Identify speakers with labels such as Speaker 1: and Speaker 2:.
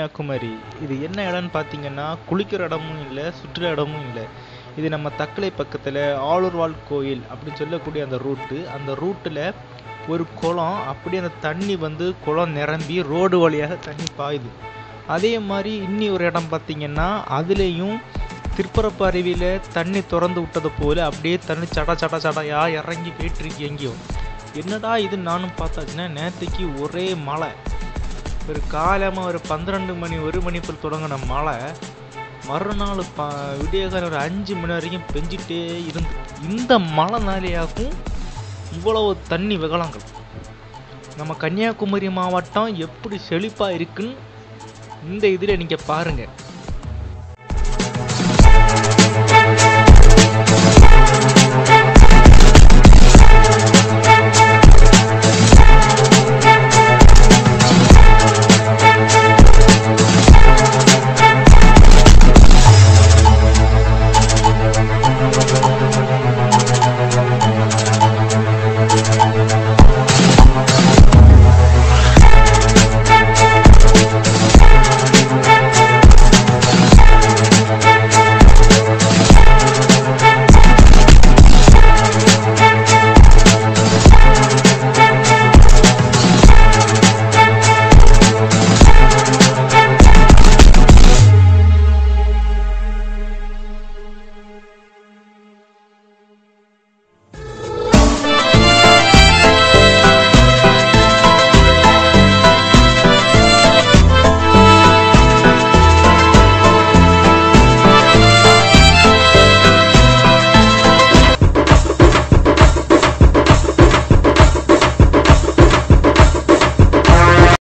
Speaker 1: கன்னியாகுமரி இது என்ன இடம்னு பார்த்தீங்கன்னா குளிக்கிற இடமும் இல்லை சுற்றுலா இடமும் இல்லை இது நம்ம தக்கலை பக்கத்தில் ஆளூர்வாள் கோயில் அப்படின்னு சொல்லக்கூடிய அந்த ரூட்டு அந்த ரூட்டில் ஒரு குளம் அப்படியே அந்த தண்ணி வந்து குளம் நிரம்பி ரோடு வழியாக தண்ணி பாயுது அதே மாதிரி இன்னி ஒரு இடம் பார்த்தீங்கன்னா அதுலேயும் திருப்பரப்பு அருவியில் தண்ணி திறந்து விட்டது போல அப்படியே தண்ணி சட சட சடையா இறங்கி போயிட்டு இருக்கு எங்கேயும் என்னடா இது நானும் பார்த்தாச்சுன்னா நேற்றுக்கு ஒரே மழை ஒரு காலமாக ஒரு பன்னிரெண்டு மணி ஒரு மணி போல் தொடங்கின மழை மறுநாள் ப விடிய காலம் ஒரு அஞ்சு மணி வரைக்கும் பெஞ்சிட்டே இருந்து இந்த மழைனாலேயாகும் இவ்வளவு தண்ணி விகலங்கள் நம்ம கன்னியாகுமரி மாவட்டம் எப்படி செழிப்பாக இருக்குன்னு இந்த இதில் நீங்கள் பாருங்கள்